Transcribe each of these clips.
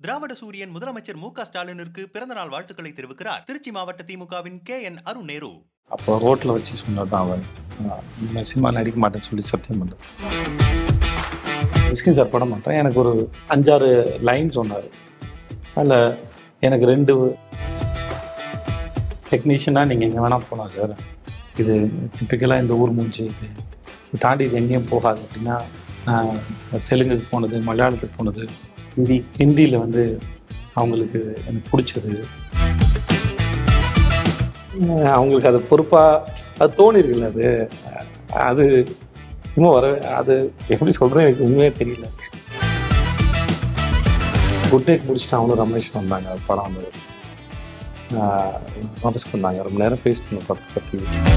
திராவிட சூரியன் முதலமைச்சர் மு க ஸ்டாலினிற்கு பிறந்தநாள் வாழ்த்துக்களை தெரிவிக்கிறார் திருச்சி மாவட்ட திமுகவின் கே என் அருண் நேரு அப்போ ரோட்டில் வச்சு சொன்னதான் அவன் நான் சினிமா நடிக்க மாட்டேன்னு சொல்லி சத்தியம் பண்ணேன் மிஸ்கின் சார் பட மாட்டேன் எனக்கு ஒரு அஞ்சாறு லைன் சொன்னார் அதில் எனக்கு ரெண்டு டெக்னீஷியனாக நீங்கள் எங்கே வேணால் போகலாம் சார் இது டிப்பிக்கலாக இந்த ஊர் மூஞ்சி இது இது தாண்டி இது எங்கேயும் போகாது அப்படின்னா நான் தெலுங்குக்கு போனது மலையாளத்துக்கு போனது ஹிந்தி ஹிந்தியில் வந்து அவங்களுக்கு எனக்கு பிடிச்சது அஹ் அவங்களுக்கு அது பொறுப்பாக அது தோணிருக்குல்ல அது அது இன்னும் வர அது எப்படி சொல்கிறேன் எனக்கு உண்மையே தெரியல குட் டேக் முடிச்சுட்டு அவங்களும் ரமேஷ் வந்தாங்க அது படம் வந்து ஆஃபீஸ் பண்ணாங்க ரொம்ப நேரம் பேசிட்டு இருந்தோம் படத்தை பற்றி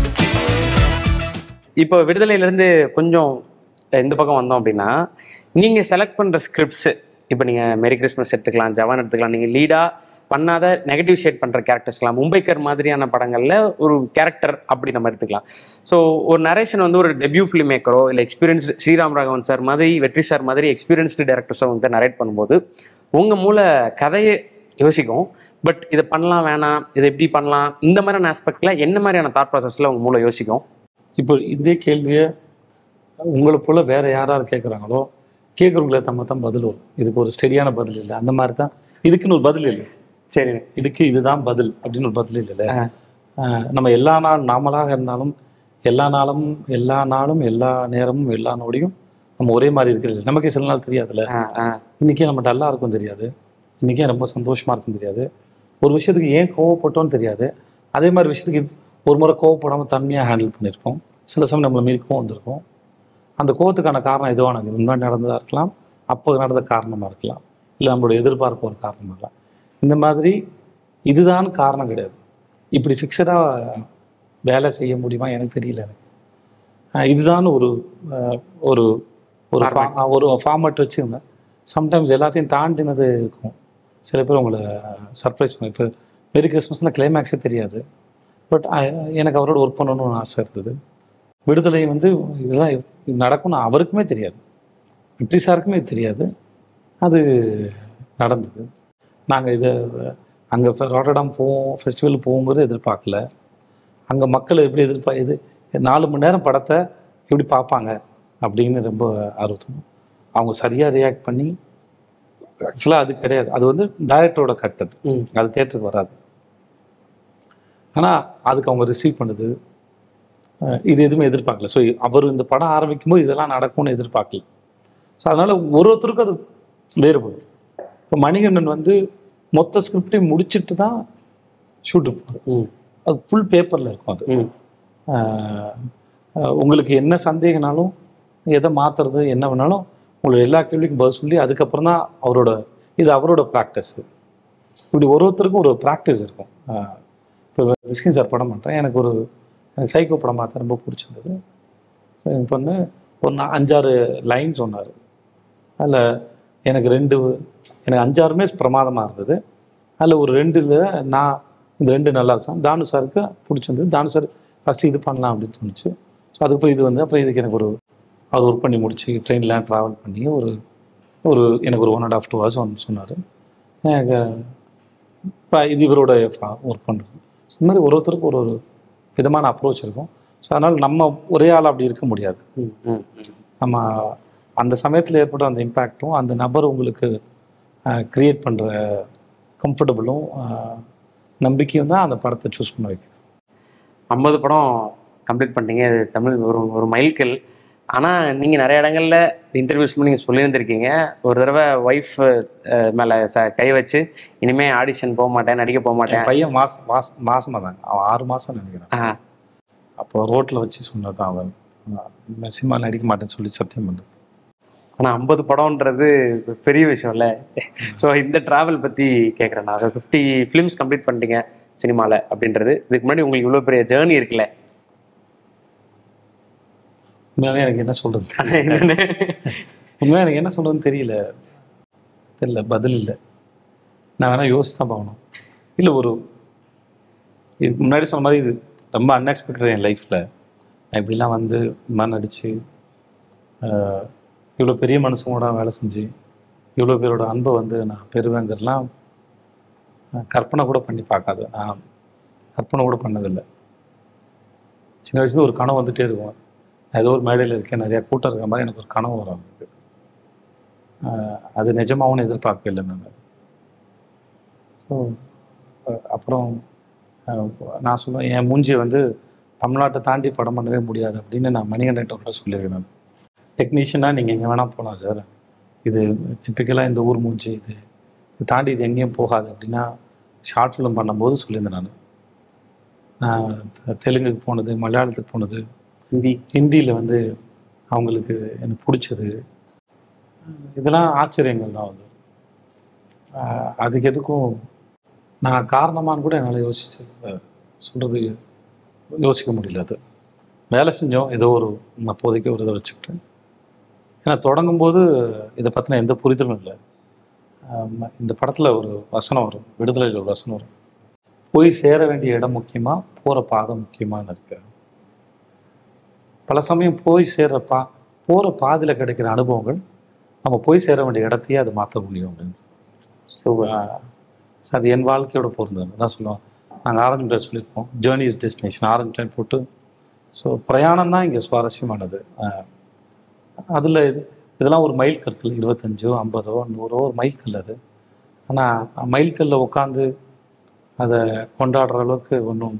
இப்போ விடுதலையிலேருந்து கொஞ்சம் இந்த பக்கம் வந்தோம் அப்படின்னா நீங்கள் செலக்ட் பண்ணுற ஸ்கிரிப்ட்ஸு இப்போ நீங்கள் மேரி கிறிஸ்மஸ் எடுத்துக்கலாம் ஜவான் எடுத்துக்கலாம் நீங்கள் லீடாக பண்ணாத நெகட்டிவ் ஷேட் பண்ணுற கேரக்டர்ஸ்லாம் மும்பைக்கர் மாதிரியான படங்களில் ஒரு கேரக்டர் அப்படி நம்ம எடுத்துக்கலாம் ஸோ ஒரு நரேஷன் வந்து ஒரு டெபியூ ஃபிலிம் மேக்கரோ இல்லை எக்ஸ்பீரியன்ஸ்டு ஸ்ரீராம் ராகவன் சார் மாதிரி வெற்றி சார் மாதிரி எக்ஸ்பீரியன்ஸ்டு டேரக்டர்ஸோ வந்து நரேட் பண்ணும்போது உங்கள் மூளை கதையை யோசிக்கும் பட் இதை பண்ணலாம் வேணாம் இதை எப்படி பண்ணலாம் இந்த மாதிரியான ஆஸ்பெக்டில் என்ன மாதிரியான தாட் ப்ராசஸில் உங்கள் மூளை யோசிக்கும் இப்போ இதே கேள்வியை உங்களை போல வேற யார் யார் கேட்குறாங்களோ கேட்குறவங்கள தம்ம தான் பதில் வரும் இதுக்கு ஒரு ஸ்டெடியான பதில் இல்லை அந்த மாதிரி தான் இதுக்குன்னு ஒரு பதில் இல்லை சரி இதுக்கு இதுதான் பதில் அப்படின்னு ஒரு பதில் இல்லைல்ல ஆ. ஆஹ் நம்ம எல்லா நாள் நாமளாக இருந்தாலும் எல்லா நாளும் எல்லா நாளும் எல்லா நேரமும் எல்லா நொடியும் நம்ம ஒரே மாதிரி இருக்கிறது நமக்கே சில நாள் தெரியாதுல்ல ஆ ஆ இன்றைக்கே நம்ம டல்லாக இருக்கும் தெரியாது இன்றைக்கே ரொம்ப சந்தோஷமாக இருக்கும் தெரியாது ஒரு விஷயத்துக்கு ஏன் கோவப்பட்டோம்னு தெரியாது அதே மாதிரி விஷயத்துக்கு இது- ஒரு முறை கோவப்படாமல் தன்மையாக ஹேண்டில் பண்ணியிருப்போம் சில சமயம் நம்மளை மீறி கோவம் வந்திருக்கும் அந்த கோவத்துக்கான காரணம் எதுவாக எனக்கு முன்னாடி நடந்ததாக இருக்கலாம் அப்போ நடந்த காரணமாக இருக்கலாம் இல்லை நம்மளோட எதிர்பார்ப்பு ஒரு காரணமாக இருக்கலாம் இந்த மாதிரி இதுதான் காரணம் கிடையாது இப்படி ஃபிக்ஸடாக வேலை செய்ய முடியுமா எனக்கு தெரியல எனக்கு ஆஹ் இதுதான் ஒரு ஆஹ் ஒரு ஒரு fa- ஒரு ஃபார்மேட் வச்சுங்க சம்டைம்ஸ் எல்லாத்தையும் தாண்டினது இருக்கும் சில பேர் உங்களை சர்ப்ரைஸ் பண்ணி இப்போ மேரி கிறிஸ்மஸில் கிளைமேக்ஸே தெரியாது பட் எனக்கு அவரோட ஒர்க் பண்ணணும்னு ஆசை இருந்தது விடுதலை வந்து இதெல்லாம் இது நடக்கும்னு அவருக்குமே தெரியாது வெற்றி சாருக்குமே இது தெரியாது அது நடந்தது நாங்கள் இதை அங்கே ராட்டர்டாம் போவோம் ஃபெஸ்டிவல் போவோங்கிறது எதிர்பார்க்கல அங்கே மக்கள் எப்படி எதிர்பா இது நாலு மணி நேரம் படத்தை எப்படி பார்ப்பாங்க அப்படின்னு ரொம்ப ஆர்வத்தம் அவங்க சரியாக ரியாக்ட் பண்ணி ஆக்சுவலாக அது கிடையாது அது வந்து டைரக்டரோட கட்டது ம். அது தேட்டருக்கு வராது ஆனால் அதுக்கு அவங்க ரிசீவ் பண்ணுது அஹ் இது எதுவுமே எதிர்பார்க்கல ஸோ அவர் இந்த படம் ஆரம்பிக்கும் போது இதெல்லாம் நடக்கும்னு எதிர்பார்க்கல ஸோ அதனால் ஒரு ஒருத்தருக்கும் அது வேறுபடும் இப்போ மணிகண்டன் வந்து மொத்த ஸ்கிரிப்டையும் முடிச்சிட்டு தான் ஷூட்டுக்கு போகிறார் ம் அது ஃபுல் பேப்பரில் இருக்கும் அது ம் ஆஹ் ஆஹ் உங்களுக்கு என்ன சந்தேகனாலும் எதை மாற்றுறது என்ன வேணாலும் உங்களோட எல்லா கேள்விக்கும் பதில் சொல்லி அதுக்கப்புறம் தான் அவரோட இது அவரோட ப்ராக்டிஸ் இப்படி ஒரு ஒருத்தருக்கும் ஒரு ப்ராக்டிஸ் இருக்கும் ஆஹ் இப்போ விஸ்கின் சார் படம் பண்ணுறேன் எனக்கு ஒரு எனக்கு சைக்கோ படம் பார்த்தா ரொம்ப பிடிச்சிருந்தது ஸோ என் பொண்ணு ஒரு நா- அஞ்சாறு லைன் சொன்னார் அதில் எனக்கு ரெண்டு எனக்கு அஞ்சாறுமே பிரமாதமாக இருந்தது அதில் ஒரு ரெண்டில் நான் இந்த ரெண்டு நல்லா இருக்கும் தானு சாருக்கு பிடிச்சிருந்தது தானு சார் ஃபஸ்ட்டு இது பண்ணலாம் அப்படின்னு தோணுச்சு ஸோ அதுக்கப்புறம் இது வந்து அப்புறம் இதுக்கு எனக்கு ஒரு அவர் ஒர்க் பண்ணி முடிச்சு ட்ரெயின்லாம் ட்ராவல் பண்ணி ஒரு ஒரு எனக்கு ஒரு one and half two hours ஒன்று சொன்னார் எனக்கு இப்போ இது இவரோட ஒர்க் பண்ணுறது இந்த மாதிரி ஒரு ஒருத்தருக்கும் ஒரு ஒரு விதமான அப்ரோச் இருக்கும் ஸோ அதனால் நம்ம ஒரே ஆள் அப்படி இருக்க முடியாது ம் ம் ம். நம்ம அந்த சமயத்தில் ஏற்பட்ட அந்த இம்பேக்ட்டும் அந்த நபர் உங்களுக்கு க்ரியேட் பண்ணுற கம்ஃபர்டபுளும் நம்பிக்கையும் தான் அந்த படத்தை சூஸ் பண்ண வைக்குது ஐம்பது படம் கம்ப்ளீட் பண்ணிட்டீங்க இது தமிழ் ஒரு ஒரு மைல்கல் ஆனால் நீங்கள் நிறைய இடங்கள்ல இன்டர்வியூஸ் நீங்கள் சொல்லியிருந்திருக்கீங்க ஒரு தடவை ஒய்ஃப் மேலே ச கை வச்சு இனிமே ஆடிஷன் போக மாட்டேன் நடிக்க போக மாட்டேன் என் பையன் மாச மாச மாசமாக தாங்க அவன் ஆறு மாதம் நினைக்கிறேன் ஆ, அப்போ ரோட்டில் வச்சு சொன்னதான் அவன் நான் சினிமா நடிக்க மாட்டேன்னு சொல்லி சத்தியம் பண்ணது ஆனா ஐம்பது படம்ன்றது பெரிய விஷயம்ல ஸோ இந்த டிராவல் பற்றி கேட்குறேன் நான் ஃபிஃப்டி ஃபிலிம்ஸ் கம்ப்ளீட் பண்ணிட்டீங்க சினிமாவில் அப்படின்றது இதுக்கு முன்னாடி உங்களுக்கு இவ்வளோ பெரிய ஜேர்னி இருக்குல்ல உண்மையாகவே எனக்கு என்ன சொல்கிறது என்னன்னு உண்மையாக எனக்கு என்ன சொல்கிறதுன்னு தெரியல தெரியல பதில் இல்லை நான் வேணால் யோசிச்சு தான் பார்க்கணும் இல்லை ஒரு இதுக்கு முன்னாடி சொன்ன மாதிரி இது ரொம்ப அன்எக்ஸ்பெக்டட் என் லைஃப்பில் நான் இப்படிலாம் வந்து இந்த மாதிரி நடித்து இவ்வளோ பெரிய மனுஷங்களோட வேலை செஞ்சு இவ்வளோ பேரோட அன்பை வந்து நான் பெறுவேங்கிறதுலாம் நான் கற்பனை கூட பண்ணி பார்க்காது நான் கற்பனை கூட பண்ணதில்லை சின்ன வயசுல ஒரு கனவு வந்துட்டே இருக்கும் நான் ஏதோ ஒரு மேடையில் இருக்கேன் நிறையா கூட்டம் இருக்கிற மாதிரி எனக்கு ஒரு கனவு வரும் எனக்கு ஆஹ் அது நிஜமாகவும் எதிர்பார்க்கவே இல்லை நான் ஸோ அப்புறம் ஆஹ் நான் சொல்லுவேன் என் மூஞ்சியை வந்து தமிழ்நாட்டை தாண்டி படம் பண்ணவே முடியாது அப்படின்னு நான் மணிகண்டன் கூட சொல்லியிருக்கேன் நான் டெக்னீஷியனாக நீங்கள் எங்கே வேணால் போகலாம் சார் இது டிப்பிக்கலாக இந்த ஊர் மூஞ்சி இது இது தாண்டி இது எங்கேயும் போகாது அப்படின்னா ஷார்ட் ஃபிலிம் பண்ணும்போது சொல்லியிருந்தேன் நான் நான் தெ- தெலுங்குக்கு போனது மலையாளத்துக்கு போனது ஹிந்தி ஹிந்தியில் வந்து அவங்களுக்கு எனக்கு பிடிச்சது இதெல்லாம் ஆச்சரியங்கள் தான் வந்து ஆஹ் அதுக்கு எதுக்கும் நான் காரணமான்னு கூட என்னால் யோசிச்சு அஹ் சொல்றது யோசிக்க முடியல அது வேலை செஞ்சோம் ஏதோ ஒரு அப்போதைக்கு ஒரு இதை வச்சுக்கிட்டு ஏன்னா தொடங்கும்போது இதை பற்றின எந்த புரிதலும் இல்லை ஆமா, இந்த படத்தில் ஒரு வசனம் வரும் விடுதலையில் ஒரு வசனம் வரும் போய் சேர வேண்டிய இடம் முக்கியமா போகிற பாதை முக்கியமான்னு இருக்கு பல சமயம் போய் சேர்ற பா போகிற பாதையில் கிடைக்கிற அனுபவங்கள் நம்ம போய் சேர வேண்டிய இடத்தையே அது மாற்ற முடியும் அப்படின்னு ஆஹ் so அது என் வாழ்க்கையோட பொருந்தது தான் சொல்லுவோம் நாங்கள் ஆரஞ்சு டைம் சொல்லியிருப்போம் journey is destination orange time போட்டு ஸோ பிரயாணம் தான் இங்கே சுவாரஸ்யமானது அதில் இது இதெல்லாம் ஒரு மைல் கருத்தில் இருபத்தஞ்சோ ஐம்பதோ நூறோ ஒரு மைல் கல் அது ஆனால் மைல் கல்ல உட்காந்து அதை கொண்டாடுற அளவுக்கு ஒன்றும்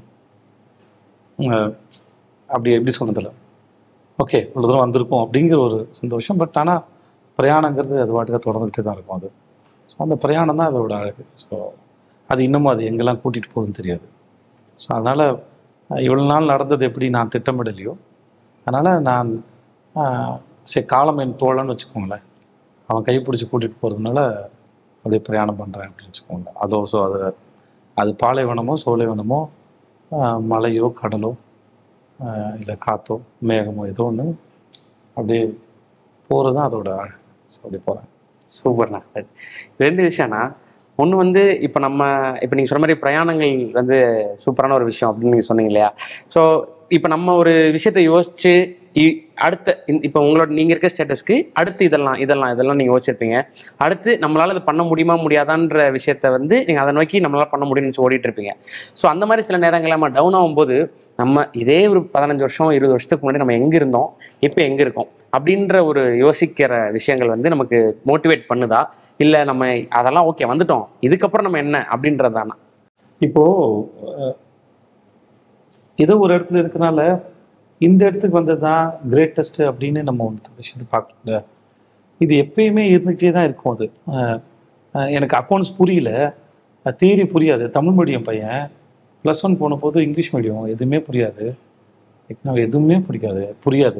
அப்படி எப்படி சொன்னதில்ல ஓகே இவ்வளோ தூரம் வந்திருக்கோம் அப்படிங்கிற ஒரு சந்தோஷம் பட் ஆனால் பிரயாணங்கிறது அது வாட்டுக்காக தொடர்ந்துக்கிட்டே தான் இருக்கும் அது ஸோ அந்த பிரயாணம் தான் அதோட அழகு ஸோ அது இன்னமும் அது எங்கெல்லாம் கூட்டிகிட்டு போகுதுன்னு தெரியாது ஸோ அதனால் இவ்வளோ நாள் நடந்தது எப்படி நான் திட்டமிடலையோ அதனால் நான் ஆஹ், சரி காலம் என் தோழன்னு வச்சுக்கோங்களேன் அவன் கைப்பிடிச்சி கூட்டிகிட்டு போகிறதுனால அப்படியே பிரயாணம் பண்ணுறேன் அப்படின்னு வச்சுக்கோங்க அதோ ஸோ அது அது பாலைவனமோ சோலைவனமோ ஆஹ், மலையோ கடலோ இல்லை காற்றோ மேகமோ ஏதோ ஒன்று அப்படியே போகிறது தான் அதோட அழகு ஸோ அப்படி போகிறேன் சூப்பர்ண்ணா சரி ரெண்டு விஷயம்னா ஒன்று வந்து இப்போ நம்ம இப்போ நீங்கள் சொன்ன மாதிரி பிரயாணங்கள் வந்து சூப்பரான ஒரு விஷயம் அப்படின்னு நீங்கள் சொன்னீங்க இல்லையா ஸோ இப்போ நம்ம ஒரு விஷயத்தை யோசிச்சு இ- அடுத்த இந்த- இப்போ உங்களோட நீங்கள் இருக்க ஸ்டேட்டஸ்க்கு அடுத்து இதெல்லாம் இதெல்லாம் இதெல்லாம் நீங்கள் யோசிச்சிருப்பீங்க அடுத்து நம்மளால் அது பண்ண முடியுமா முடியாதான்ற விஷயத்த வந்து நீங்கள் அதை நோக்கி நம்மளால் பண்ண முடியும்னு நினைச்சு ஓடிட்டு இருப்பீங்க ஸோ அந்த மாதிரி சில நேரங்களில் நம்ம டவுன் ஆகும்போது நம்ம இதே ஒரு பதினஞ்சு வருஷம் இருபது வருஷத்துக்கு முன்னாடி நம்ம எங்கே இருந்தோம் இப்போ எங்கே இருக்கோம் அப்படின்ற ஒரு யோசிக்கிற விஷயங்கள் வந்து நமக்கு மோட்டிவேட் பண்ணுதா இல்லை நம்ம அதெல்லாம் ஓகே வந்துட்டோம் இதுக்கப்புறம் நம்ம என்ன அப்படின்றதானா இப்போது ஏதோ ஒரு இடத்துல இருக்கனால இந்த இடத்துக்கு வந்தது தான் கிரேட்டஸ்ட் அப்படின்னு நம்ம ஒரு விஷயத்தை பார்க்கல இது எப்பயுமே இருந்துகிட்டே தான் இருக்கும் அது அஹ் அஹ் எனக்கு அக்கௌண்ட்ஸ் புரியல தியரி புரியாது தமிழ் மீடியம் பையன் ப்ளஸ் ஒன் போன போது இங்கிலீஷ் மீடியம் எதுவுமே புரியாது எக்கனாமி எதுவுமே பிடிக்காது புரியாது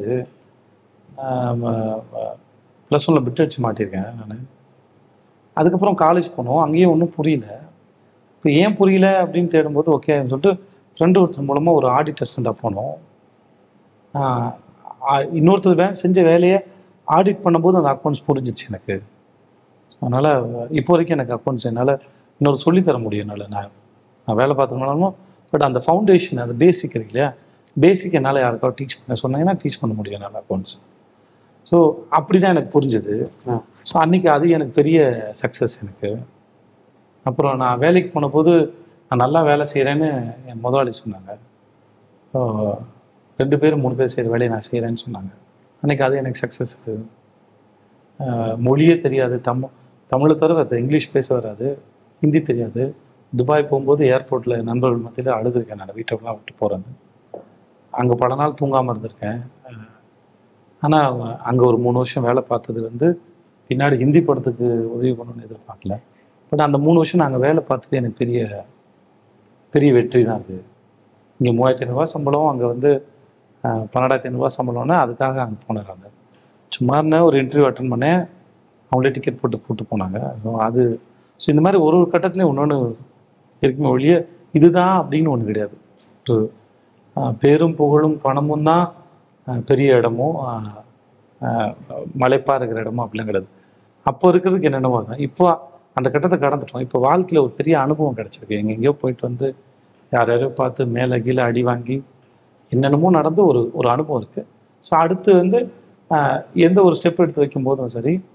ப்ளஸ் ஒன்னில் பிட் அடிச்சு மாட்டியிருக்கேன் நான் அதுக்கப்புறம் காலேஜ் போனோம் அங்கேயும் ஒன்றும் புரியல இப்போ ஏன் புரியல அப்படின்னு தேடும்போது ஓகே சொல்லிட்டு ஃப்ரெண்டு ஒருத்தர் மூலமாக ஒரு ஆடிட் டெஸ்ட்டாக போனோம் ஆஹ் ஆ- இன்னொருத்தர் வே செஞ்ச வேலையை ஆடிட் பண்ணும்போது அந்த அக்கௌண்ட்ஸ் புரிஞ்சிச்சு எனக்கு அதனால் இப்போ வரைக்கும் எனக்கு அக்கௌண்ட்ஸ் என்னால் இன்னொரு சொல்லித் தர முடியும் என்னால் நான் நான் வேலை பார்த்ததுனாலும் பட் அந்த ஃபவுண்டேஷன் அந்த பேசிக் இருக்கு இல்லையா பேசிக் என்னால் யாருக்காவது டீச் பண்ண சொன்னாங்கன்னா டீச் பண்ண முடியும் என்னால் அக்கௌண்ட்ஸ் ஸோ அப்படி தான் எனக்கு புரிஞ்சுது ஸோ அன்றைக்கி அது எனக்கு பெரிய சக்ஸஸ் எனக்கு அப்புறம் நான் வேலைக்கு போன போது நான் நல்லா வேலை செய்கிறேன்னு என் முதலாளி சொன்னாங்க ஸோ ரெண்டு பேரும் மூணு பேர் செய்கிற வேலையை நான் செய்கிறேன்னு சொன்னாங்க அன்றைக்கி அது எனக்கு சக்ஸஸ் மொழியே தெரியாது தமிழ் தமிழை தவிர வேறு இங்கிலீஷ் பேச வராது ஹிந்தி தெரியாது துபாய் போகும்போது ஏர்போர்ட்டில் நண்பர்கள் மத்தியில் அழுதுருக்கேன் நான் வீட்டெல்லாம் விட்டு போகிறேன் அங்கே பல நாள் தூங்காமல் இருந்திருக்கேன் ஆனால் அங்கே ஒரு மூணு வருஷம் வேலை பார்த்தது வந்து பின்னாடி ஹிந்தி படத்துக்கு உதவி பண்ணணும்னு எதிர்பார்க்கல பட் அந்த மூணு வருஷம் நாங்கள் வேலை பார்த்தது எனக்கு பெரிய பெரிய வெற்றி தான் அது இங்கே மூவாயிரத்தி ஐநூறுரூவா சம்பளம் அங்கே வந்து அஹ், பன்னெண்டாயிரத்தி ஐநூறுரூவா சம்பளம்னா அதுக்காக அங்கே போனார் அங்கே சும்மா இருந்தேன் ஒரு இன்டர்வியூ அட்டன் பண்ணேன் அவங்களே டிக்கெட் போட்டு கூப்பிட்டு போனாங்க ஸோ அது ஸோ இந்த மாதிரி ஒரு ஒரு கட்டத்துலையும் ஒன்று ஒன்று இருக்குமே ஒழிய இதுதான் அப்படின்னு ஒன்று கிடையாது ஒரு அஹ், பேரும் புகழும் பணமும் தான் அஹ், பெரிய இடமும் அஹ், அஹ், மலைப்பா இருக்கிற இடமும் அப்படிலாம் கிடையாது அப்போ இருக்கிறதுக்கு என்னென்னவோ தான் இப்போ அந்த கட்டத்தை கடந்துட்டோம் இப்போ வாழ்க்கையில் ஒரு பெரிய அனுபவம் கிடச்சிருக்கு எங்கெங்கேயோ போயிட்டு வந்து யார் யாரையோ பார்த்து மேலே கீழே அடி வாங்கி என்னென்னமோ நடந்து ஒரு ஒரு அனுபவம் இருக்குது ஸோ அடுத்து வந்து ஆஹ், எந்த ஒரு ஸ்டெப் எடுத்து வைக்கும் போதும் சரி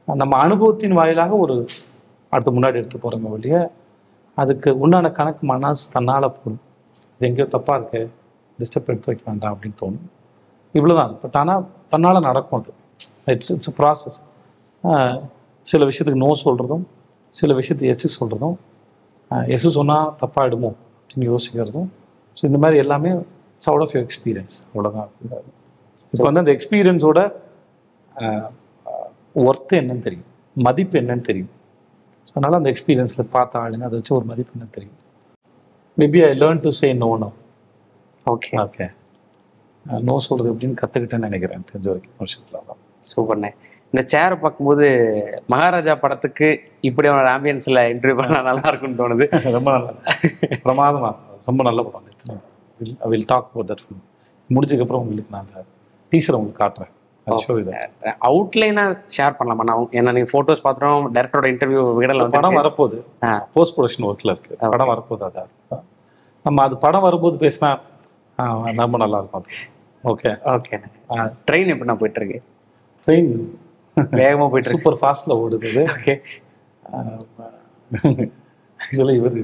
நம்ம அனுபவத்தின் வாயிலாக ஒரு அடுத்து முன்னாடி எடுத்து போகிறோங்க வழிய அதுக்கு உண்டான கணக்கு மனசு தன்னால் போடும் இது எங்கேயோ தப்பாக இருக்கு டிஸ்டர்ப் எடுத்து வைக்க வேண்டாம் அப்படின்னு தோணும் இவ்வளோதான் பட் ஆனால் தன்னால் நடக்கும் அது இட்ஸ் இட்ஸ் ப்ராசஸ் சில விஷயத்துக்கு நோ சொல்கிறதும் சில விஷயத்துக்கு எஸ் சொல்கிறதும் எஸ் சொன்னால் தப்பாயிடுமோ அப்படின்னு யோசிக்கிறதும் ஸோ இந்த மாதிரி எல்லாமே it's out of your experience அவ்வளோதான் இப்போ வந்து அந்த எக்ஸ்பீரியன்ஸோட ஒர்த்து என்னன்னு தெரியும் மதிப்பு என்னன்னு தெரியும் ஸோ அதனால் அந்த எக்ஸ்பீரியன்ஸில் பார்த்த ஆளுங்க அதை வச்சு ஒரு மதிப்பு என்னன்னு தெரியும் maybe I learn to say no no okay okay no சொல்கிறது எப்படின்னு கற்றுக்கிட்டேன்னு நினைக்கிறேன் தெரிஞ்ச வரைக்கும் வருஷத்தில் தான் சூப்பர்ண்ணே இந்த சேரை பார்க்கும்போது மகாராஜா படத்துக்கு இப்படியான ஆம்பியன்ஸ்ல இன்டர்வியூ பண்ணா நல்லா இருக்கும்னு தோணுது ரொம்ப நல்லா இருக்கு. பிரமாதமா இருக்கு. ரொம்ப நல்ல படம் will talk about that film முடிஞ்சதுக்கப்புறம் உங்களுக்கு நான் அந்த டீசரை உங்களுக்கு காட்டுறேன் I'll show you that. அவுட்லைனா ஷேர் பண்ணலாமா நான் ஏன்னா நீங்க போட்டோஸ் பார்த்துறோம் டேரக்டரோட இன்டர்வியூ விடல படம் வந்து வரப்போகுது ஆ. போஸ்ட் ப்ரொடக்ஷன் ஒர்க்கில் இருக்கு படம் வரப்போகுது அதான் நம்ம அது படம் வரும்போது பேசினா ஆ, ரொம்ப நல்லா இருக்கும் அது ஓகே ஓகே ட்ரெயின் எப்படி நான் போயிட்டு இருக்கு ட்ரெயின் வேகமா போயிட்டு இருக்கு சூப்பர் ஃபாஸ்ட்டில் ஓடுது இது ஓகே ஆக்சுவலாக இவர்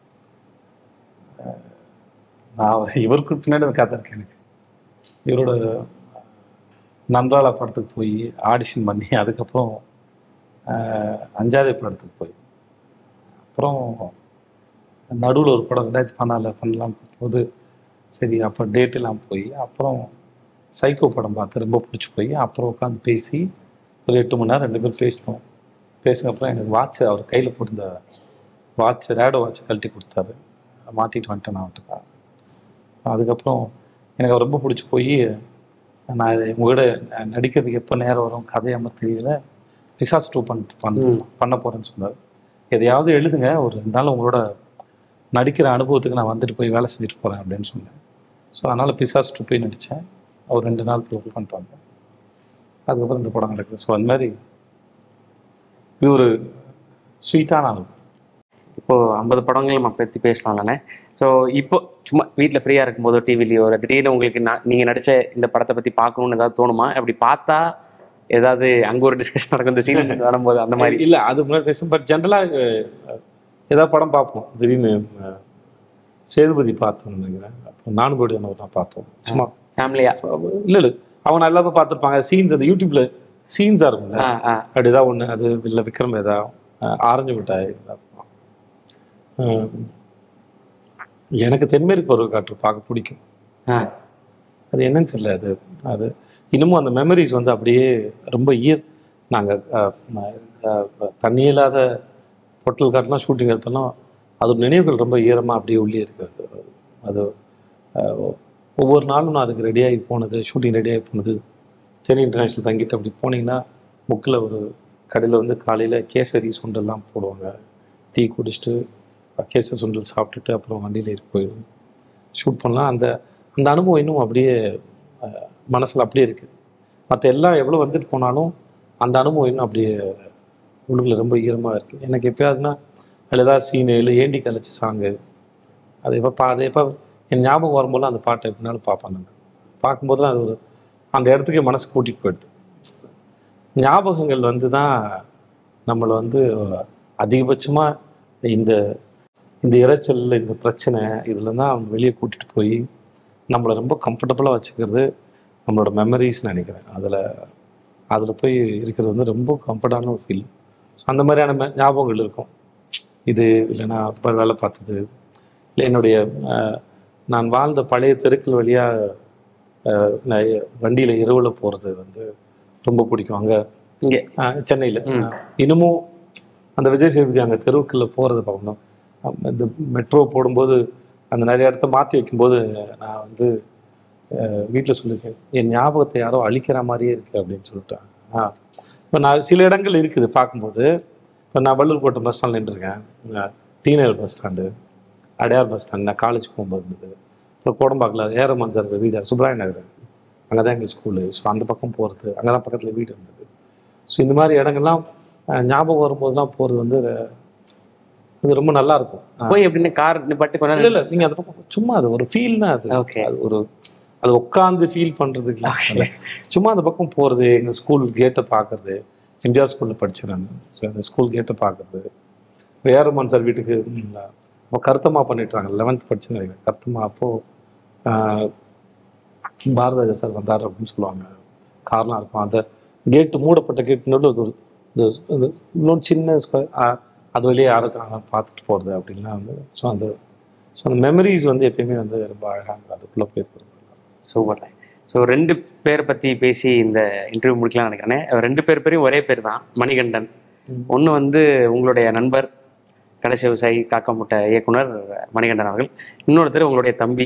நான் இவருக்கு பின்னாடி அந்த கதை இருக்கு எனக்கு இவரோட நந்தாளா படத்துக்கு போய் ஆடிஷன் பண்ணி அதுக்கப்புறம் ஆஹ், அஞ்சாதே படத்துக்கு போய் அப்புறம் நடுவில் ஒரு படம் ரெண்டாயிரத்தி பதினாலில் பண்ணலாம் போது சரி அப்போ டேட்டெல்லாம் போய் அப்புறம் சைக்கோ படம் பார்த்து ரொம்ப பிடிச்சி போய் அப்புறம் உட்காந்து பேசி ஒரு எட்டு மணி நேரம் ரெண்டு பேரும் பேசினோம் பேசின அப்புறம் எனக்கு வாட்ச் அவர் கையில் போட்டிருந்த வாட்ச் ரேடோ வாட்ச் கழட்டி கொடுத்தாரு மாட்டிட்டு வந்துட்டேன் நான் அவன்கிட்ட அதுக்கப்புறம் எனக்கு அவர் ரொம்ப பிடிச்சி போய் நான் இது உங்களோட நடிக்கிறதுக்கு எப்போ நேரம் வரும் கதையாமல் தெரியல பிசாஸ் டூ பண்ண பண்ண ம். பண்ண போகிறேன்னு சொன்னார் எதையாவது எழுதுங்க ஒரு ரெண்டு நாள் உங்களோட நடிக்கிற அனுபவத்துக்கு நான் வந்துட்டு போய் வேலை செஞ்சுட்டு போகிறேன் அப்படின்னு சொன்னேன் ஸோ அதனால் பிசாஸ் டூ போய் நடித்தேன் ஒரு ரெண்டு நாள் போய் ஒர்க் பண்ணிட்டு வந்தேன் அதுக்கப்புறம் இந்த படம் நடக்குது ஸோ அந்த மாதிரி இது ஒரு ஸ்வீட்டான அனுபவம் இப்போ ஐம்பது படங்கள் நம்ம பற்றி பேசலாம்லண்ணே ஸோ இப்போ சும்மா வீட்டில் ஃப்ரீயாக இருக்கும்போதோ டிவிலையோ திடீர்னு உங்களுக்கு நான் நீங்கள் நடித்த இந்த படத்தை பற்றி பார்க்கணும்னு ஏதாவது தோணுமா அப்படி பார்த்தா ஏதாவது அங்கே ஒரு டிஸ்கஷன் நடக்கும் இந்த சீன் வரும்போது அந்த மாதிரி இல்லை அது முன்னாடி பேசும் பட் ஜென்ரலாக ஏதாவது படம் பார்ப்போம் திடீர்னு அஹ், சேதுபதி பார்த்தோம்னு நினைக்கிறேன் அப்புறம் நானுபடி நான் பார்த்தோம் சும்மா ஃபேமிலியா இல்லை இல்லை அவங்க நல்லா பார்த்துருப்பாங்க சீன்ஸ் அந்த யூடியூப்ல சீன்ஸாக இருக்கும்ல ஆ ஆ அப்படி ஏதாவது ஒன்று அது இல்லை விக்ரம் ஏதா அஹ், ஆரஞ்சு மிட்டாய் இதா இருக்கும். அஹ், எனக்கு தென்மேற்கு பருவ காற்று பார்க்க பிடிக்கும் ஆ அது என்னன்னு தெரியல அது அது இன்னமும் அந்த மெமரிஸ் வந்து அப்படியே ரொம்ப இயர் நாங்கள் தண்ணி இல்லாத பொட்டல் காட்டுலாம் ஷூட்டிங் எடுத்தோம்னா அது நினைவுகள் ரொம்ப ஈரமாக அப்படியே உள்ளே இருக்குது அது அது அஹ், ஒவ்வொரு நாளும் நான் அதுக்கு ரெடியாகி போனது ஷூட்டிங் ரெடியாகி போனது தேனி இன்டர்நேஷ்னல் தங்கிட்டு அப்படி போனீங்கன்னா முக்கில் ஒரு கடையில் வந்து காலையில் கேசரி சுண்டெல்லாம் போடுவாங்க டீ குடிச்சிட்டு கேசரி சுண்டல் சாப்பிட்டுட்டு அப்புறம் வண்டியில் ஏறி போயிடும் ஷூட் பண்ணலாம் அந்த அந்த அனுபவம் இன்னும் அப்படியே மனசில் அப்படியே இருக்குது மற்ற எல்லாம் எவ்வளோ வந்துட்டு போனாலும் அந்த அனுபவம் இன்னும் அப்படியே உள்ளுக்குள்ள ரொம்ப ஈரமாக இருக்குது எனக்கு எப்பயாவதுன்னா அதில் ஏதாவது சீனு இல்லை ஏண்டி கழிச்சு சாங்கு அது எப்போ பா அது எப்போ என் ஞாபகம் வரும்போதெல்லாம் அந்த பாட்டை எப்படினாலும் பார்ப்பேன் நான் பார்க்கும்போதெல்லாம் அது ஒரு அந்த இடத்துக்கே மனசு கூட்டிகிட்டு போயிடுது ஞாபகங்கள் வந்து தான் நம்மளை வந்து அதிகபட்சமாக இந்த இந்த இரைச்சல் இந்த பிரச்சனை இதில் தான் அவங்க வெளியே கூட்டிகிட்டு போய் நம்மளை ரொம்ப கம்ஃபர்டபுளாக வச்சுக்கிறது நம்மளோட மெமரிஸ் நினைக்கிறேன் அதில் அதில் போய் இருக்கிறது வந்து ரொம்ப கம்ஃபர்டான ஒரு ஃபீல் ஸோ அந்த மாதிரியான மெ- ஞாபகங்கள் இருக்கும் இது இல்லைன்னா அப்போ வேலை பார்த்தது இல்லை என்னுடைய அஹ், நான் வாழ்ந்த பழைய தெருக்கள் வழியாக வண்டியில் இரவில் போகிறது வந்து ரொம்ப பிடிக்கும் அங்கே இங்கே சென்னையில் இன்னமும் அந்த விஜய் சேதுபதி அங்கே தெருவுக்குள்ள போகிறத பார்க்கணும் அம் இந்த மெட்ரோ போடும்போது அந்த நிறைய இடத்த மாற்றி வைக்கும்போது நான் வந்து வீட்டில் சொல்லியிருக்கேன் என் ஞாபகத்தை யாரோ அழிக்கிற மாதிரியே இருக்குது அப்படின்னு சொல்லிட்டேன் ஆ இப்போ நான் சில இடங்கள் இருக்குது பார்க்கும்போது இப்போ நான் வள்ளூர் கோட்டை பஸ் ஸ்டாண்ட் நின்றுருக்கேன் டீனர் bus stand Adyar bus stand நான் காலேஜ் போகும்போது இருந்தது அப்புறம் கோடம்பாக்கில் ஏரமன் சார் வீடு சுப்ராய நகர் அங்கே தான் எங்கள் ஸ்கூலு ஸோ அந்த பக்கம் போகிறது அங்கே தான் பக்கத்தில் வீடு இருந்தது ஸோ இந்த மாதிரி இடங்கள்லாம் அஹ், ஞாபகம் வரும்போதெல்லாம் போகிறது வந்து அஹ், அது ரொம்ப நல்லா இருக்கும் போய் எப்படின்னு கார் நிப்பாட்டி கொஞ்ச இல்லை இல்லை நீங்கள் அந்த பக்கம் சும்மா அது ஒரு ஃபீல் தான் அது ஓகே அது ஒரு அது உட்காந்து ஃபீல் பண்ணுறதுக்கு சும்மா அந்த பக்கம் போகிறது எங்கள் ஸ்கூல் கேட்டை பார்க்கறது எம்ஜிஆர் ஸ்கூலில் படித்தேன் நான் ஸோ அந்த ஸ்கூல் கேட்டு பார்க்குறது வேறமான் சார் வீட்டுக்கு ம், அப்போ கருத்தமா பண்ணிட்டாங்க லெவன்த் படிச்சுன்னு நினைக்கிறேன் கருத்தமா அப்போது பாரதிராஜா சார் வந்தார் அப்படின்னு சொல்லுவாங்க கார்லாம் இருக்கும் அந்த கேட்டு மூடப்பட்ட கேட் நடுவில் ஒரு இந்த இந்த இன்னொரு சின்ன ஸ்கொயர் அது வழியே யாருக்காங்க பார்த்துட்டு போகிறது அப்படின்லாம் வந்து ஸோ அந்த ஸோ அந்த மெமரிஸ் வந்து எப்பயுமே வந்து ரொம்ப அழகாக அதுக்குள்ளே போயிருக்கிறது சூப்பர் ஸோ ரெண்டு பேரை பற்றி பேசி இந்த இன்டர்வியூ முடிக்கலாம்னு நினைக்கிறேன் ரெண்டு பேர் பேரையும் ஒரே பேர் தான் மணிகண்டன் ம். ஒன்று வந்து உங்களுடைய நண்பர் கடைசி விவசாயி காக்கமுட்டை இயக்குனர் மணிகண்டன் அவர்கள் இன்னொருத்தர் உங்களுடைய தம்பி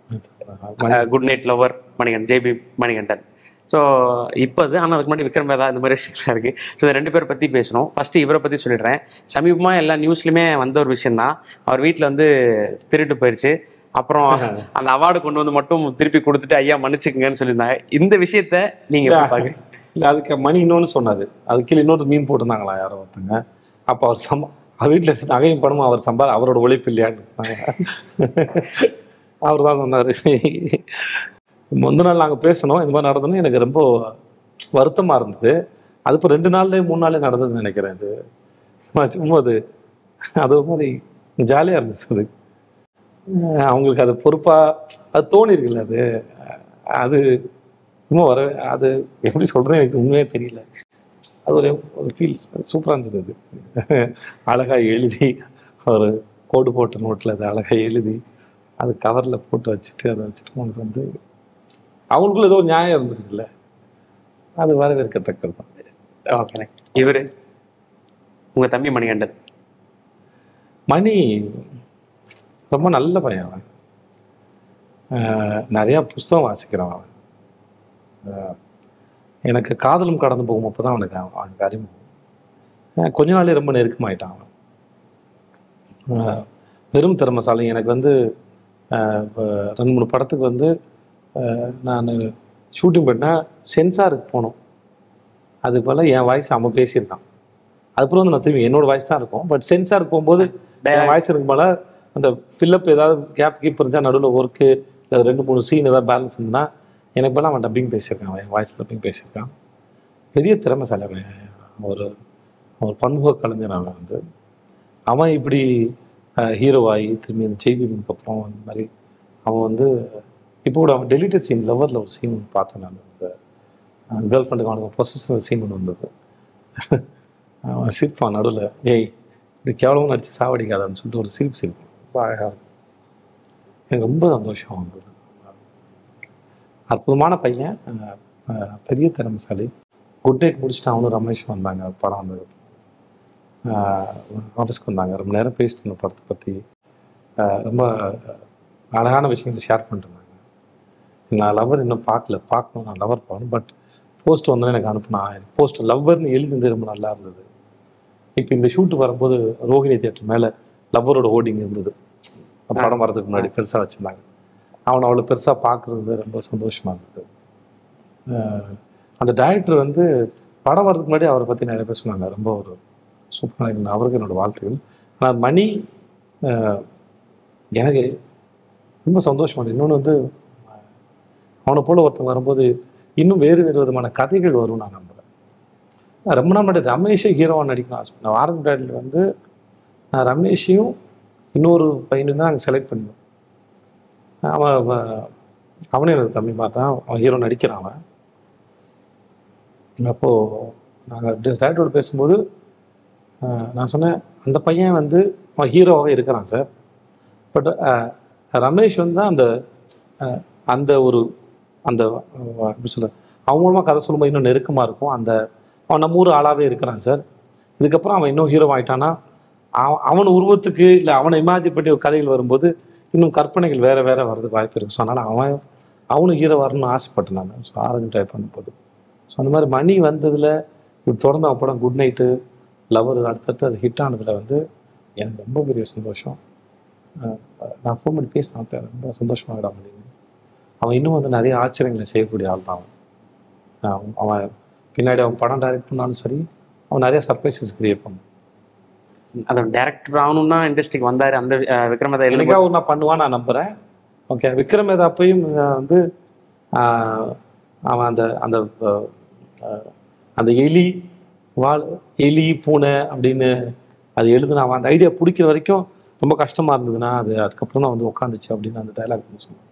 good night lover Manikandan JP Manikandan so இப்போ அது ஆனால் அதுக்கு முன்னாடி விக்ரம் வேதா இந்த மாதிரி விஷயம்லாம் இருக்குது ஸோ இந்த ரெண்டு பேரை பற்றி பேசணும் ஃபஸ்ட்டு இவரை பற்றி சொல்லிடுறேன் சமீபமாக எல்லா நியூஸ்லையுமே வந்த ஒரு விஷயம்தான் அவர் வீட்டில் வந்து திருட்டு போயிடுச்சு அப்புறம் அந்த அவார்டு கொண்டு வந்து மட்டும் திருப்பி கொடுத்துட்டு ஐயா மன்னிச்சுக்கங்கன்னு சொல்லியிருந்தாங்க இந்த விஷயத்த நீங்கள் எப்படி பார்க்குறீங்க இல்லை அதுக்கு மணி இன்னொன்று சொன்னார் அது கீழே இன்னொரு மீன் போட்டிருந்தாங்களா யாரோ ஒருத்தங்க அப்போ அவர் சம்ப அவர் வீட்டில் இருக்க நகையும் பணமும் அவர் சம்பா அவரோட உழைப்பு இல்லையான்னு இருந்தாங்க அவர் தான் சொன்னார் முந்த நாள் நாங்கள் பேசணும் இந்த மாதிரி நடந்ததுன்னு எனக்கு ரொம்ப வருத்தமாக இருந்தது அது இப்போ ரெண்டு நாள்லேயே மூணு நாளே நடந்ததுன்னு நினைக்கிறேன் இது சும்மா- சும்மா அது அது ஒரு மாதிரி ஜாலியாக இருந்துச்சு அது அஹ் அவங்களுக்கு அது பொறுப்பாக அது தோணி இருக்குல்ல அது அது இன்னும் வர அது எப்படி சொல்கிறேன்னு எனக்கு உண்மையே தெரியல அது ஒரு ஒரு ஃபீல் சூப்பராக இருந்தது அது அழகாக எழுதி ஒரு கோடு போட்ட நோட்டில் அதை அழகாக எழுதி அது கவரில் போட்டு வச்சுட்டு அதை வச்சுட்டு போனது வந்து அவங்களுக்குள்ள ஏதோ ஒரு நியாயம் இருந்திருக்குல்ல அது வரவேற்கத்தக்கது தான் ஓகே இவர் உங்கள் தம்பி மணிகண்டன் மணி ரொம்ப நல்ல பையன் அவன் ஆஹ் நிறையா புஸ்தகம் வாசிக்கிறான் அவன் ஆஹ் எனக்கு காதலும் கடந்து போகும் அப்போ தான் அவனுக்கு அவன் அவனுக்கு அறிமுகம் ஆஹ் கொஞ்ச நாளே ரொம்ப நெருக்கமாயிட்டான் அவன் ஆஹ் வெறும் திறமசாலை எனக்கு வந்து ஆஹ் இப்ப ரெண்டு மூணு படத்துக்கு வந்து நான் ஷூட்டிங் பண்ணால் சென்சாருக்கு போனோம் அது போல் என் வாய்ஸ் அவன் பேசியிருக்கான் அதுக்கப்புறம் வந்து நான் திரும்பி என்னோட வாய்ஸ் தான் இருக்கும் பட் சென்சாருக்கு போகும்போது என் வாய்ஸ் இருக்கும் போல அந்த ஃபில்லப் ஏதாவது கேப் கீப் இருந்தால் நடுவில் ஒர்க்கு இல்லை ரெண்டு மூணு சீன் ஏதாவது பேலன்ஸ் இருந்ததுன்னா எனக்கு போல அவன் டப்பிங் பேசியிருக்கான் அவன் என் வாய்ஸ் டப்பிங் பேசியிருக்கான் பெரிய திறமைசாலி அவன் ஒரு ஒரு பன்முக கலைஞர் அவன் வந்து அவன் இப்படி ஹீரோவாகி திரும்பி அந்த ஜெய்பீமுக்கு அப்புறம் இந்த மாதிரி அவன் வந்து இப்போ கூட அவன் டெலிட்டட் சீன் லவரில் ஒரு சீன் ஒன்று பார்த்தேன் நான் அந்த கேர்ள் ஃப்ரெண்டுக்கு அவனுக்கு பொசஸ் சீன் ஒன்று வந்தது அவன் சிரிப்பான் நடுவில் ஏய் இப்படி கேவலமாக நடிச்சு சாவடிக்காதான்னு சொல்லிட்டு ஒரு சிரிப்பு சிரிப்பான் ரொம்ப அழகாக இருக்கும் எனக்கு ரொம்ப சந்தோஷம் வந்தது அற்புதமான பையன் அஹ், அஹ், பெரிய திறமைசாலி குட் நைட் முடிச்சுட்டு அவனும் ரமேஷ் வந்தாங்க படம் வந்தது ஆஃபீஸ்க்கு வந்தாங்க ரொம்ப நேரம் பேசிட்டு இருந்தோம் படத்தை பற்றி ரொம்ப அழகான விஷயங்களை ஷேர் பண்ணிருந்தாங்க நான் லவர் இன்னும் பார்க்கல பார்க்கணும் நான் லவர் பார்க்கணும் பட் போஸ்ட் வந்து எனக்கு அனுப்புனா போஸ்ட் லவ்வர்னு எழுதினது ரொம்ப நல்லா இருந்தது இப்போ இந்த ஷூட் வரும்போது ரோஹிணி தியேட்டர் மேலே லவ்வரோட ஹோர்டிங் இருந்தது படம் வரதுக்கு முன்னாடி பெருசாக வச்சுருந்தாங்க அவனை அவ்வளோ பெருசாக பார்க்குறது ரொம்ப சந்தோஷமாக இருந்தது அஹ் அந்த டைரக்டர் வந்து படம் வரதுக்கு முன்னாடி அவரை பற்றி நிறைய பேர் சொன்னாங்க ரொம்ப ஒரு சூப்பரான அவருக்கு என்னோட வாழ்த்துக்கள் ஆனால் மணி அஹ், எனக்கு ரொம்ப சந்தோஷமாக இன்னொன்று வந்து அஹ், அவனை போல ஒருத்தன் வரும்போது இன்னும் வேறு வேறு விதமான கதைகள் வரும் நான் நம்புகிறேன் நான் ரொம்ப நாள் முன்னாடி ரமேஷை ஹீரோவாக நடிக்கணும் ஆசை நான் ஆரம்ப டேட்டில் வந்து நான் ரமேஷையும் இன்னொரு பையனையும் தான் நாங்கள் செலக்ட் பண்ணுவோம் அவன் அவன் அவனே எனக்கு தம்பி பார்த்தான் அவன் ஹீரோ நடிக்கிறான் அவன் அப்போது நாங்கள் டேரக்டரோட பேசும்போது ஆஹ், நான் சொன்னேன் அந்த பையன் வந்து அவன் ஹீரோவாகவே இருக்கிறான் சார் பட் ரமேஷ் வந்து அந்த ஆஹ், அந்த ஒரு அந்த ஆஹ், எப்படி சொல்ல அவன் மூலமாக கதை சொல்லும்போது இன்னும் நெருக்கமாக இருக்கும் அந்த அவன் நம்ம ஊர் ஆளாகவே இருக்கிறான் சார் இதுக்கப்புறம் அவன் இன்னும் ஹீரோ ஆயிட்டானா அவன் அவன் உருவத்துக்கு இல்லை அவனை இமேஜின் பண்ணி ஒரு கதைகள் வரும்போது இன்னும் கற்பனைகள் வேறு வேறு வர்றதுக்கு வாய்ப்பு இருக்குது ஸோ அதனால் அவன் அவனும் ஹீரோ வரணும்னு ஆசைப்பட்டேன் நான் ஸோ ஆரஞ்சு ட்ரை பண்ணும்போது ஸோ அந்த மாதிரி மணி வந்ததில் இப்படி தொடர்ந்து அவன் படம் குட் நைட்டு லவர் அடுத்தடுத்து அது ஹிட் ஆனதில் வந்து எனக்கு ரொம்ப பெரிய சந்தோஷம் அஹ் நான் ஃபோன் பண்ணி பேசினேன் ரொம்ப சந்தோஷமாகடா அப்படின்னு அவன் இன்னும் வந்து நிறைய ஆச்சரியங்களை செய்யக்கூடிய ஆள் தான் அவன் அவன் அவன் பின்னாடி அவன் படம் டைரக்ட் பண்ணாலும் சரி அவன் நிறைய சர்ப்ரைசஸ் கிரியேட் பண்ணுவான் அந்த டேரக்டர் ஆகணும் தான் இண்டஸ்ட்ரிக்கு வந்தார் அந்த அஹ், விக்ரமதா எழுதி எனக்காக ஒரு நான் பண்ணுவான் நான் நம்புகிறேன் ஓகே விக்ரம் மேதாப்பையும் அஹ், வந்து ஆஹ், அவன் அந்த அந்த அஹ், அஹ், அந்த எலி வாழ் எலி பூனை அப்படின்னு அது எழுதுனா அவன் அந்த ஐடியா பிடிக்கிற வரைக்கும் ரொம்ப கஷ்டமாக இருந்ததுன்னா அது அதுக்கப்புறம் தான் வந்து உட்காந்துச்சு அப்படின்னு அந்த டைலாக் சொன்னான்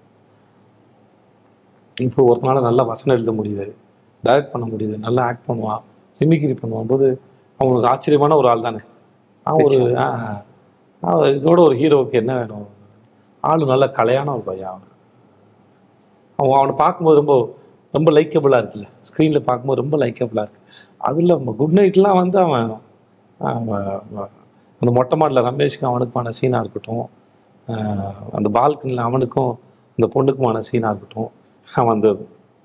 இப்போ ஒருத்தனால நல்லா வசனம் எழுத முடியுது டைரக்ட் பண்ண முடியுது நல்லா ஆக்ட் பண்ணுவான் சிமிக்கிரி பண்ணுவான் போது அவனுக்கு ஆச்சரியமான ஒரு ஆள் தானே அவன் ஒரு ஆ, அவன் இதோட ஒரு ஹீரோவுக்கு என்ன வேணும் ஆள் நல்ல கலையான ஒரு பையன் அவன் அவன் அவனை பார்க்கும்போது ரொம்ப ரொம்ப லைக்கபிளாக இருக்குல்ல ஸ்க்ரீனில் பார்க்கும்போது ரொம்ப லைக்கபிளாக இருக்கு அதில் குட் நைட்லாம் வந்து அவன் அவன் அவன் அந்த மொட்டை மாடில் ரமேஷ்க்கு அவனுக்குமான சீனாக இருக்கட்டும் ஆஹ் அந்த பால்கனியில் அவனுக்கும் அந்த பொண்ணுக்குமான சீனாக இருக்கட்டும் அவன் அந்த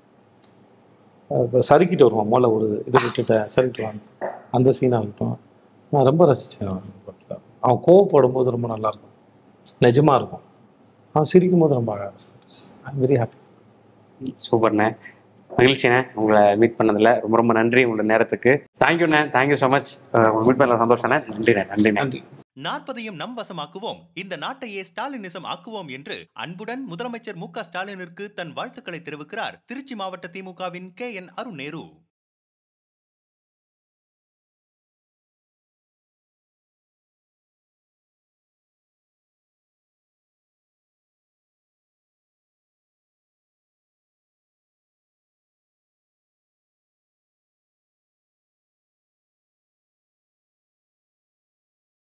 அஹ் சறுக்கிட்டு வருவான் முதல்ல ஒரு இதை விட்டுட்டேன் சறுக்கிட்டு வாங்க அந்த சீனாக இருக்கட்டும் நான் ரொம்ப ரசித்தேன் அவன் படத்தில் அவன் கோவப்படும் போது ரொம்ப நல்லா இருக்கும் நிஜமாக இருக்கும் அவன் சிரிக்கும் போது ரொம்ப அழகாக இருக்கும் ஐம் வெரி ஹாப்பி சூப்பர்ண்ணே மகிழ்ச்சிண்ணே உங்களை மீட் பண்ணதில் ரொம்ப ரொம்ப நன்றி உங்களோட நேரத்துக்கு தேங்க்யூண்ணே தேங்க்யூ ஸோ மச் உங்களை மீட் பண்ணல சந்தோஷண்ணே நன்றிண்ணே நன்றிண்ணே நன்றி நாற்பதையும் நம் வசமாக்குவோம் இந்த நாட்டையே ஸ்டாலினிசம் ஆக்குவோம் என்று அன்புடன் முதலமைச்சர் மு க ஸ்டாலினிற்கு தன் வாழ்த்துக்களை தெரிவிக்கிறார் திருச்சி மாவட்ட திமுகவின் கே என் அருண் நேரு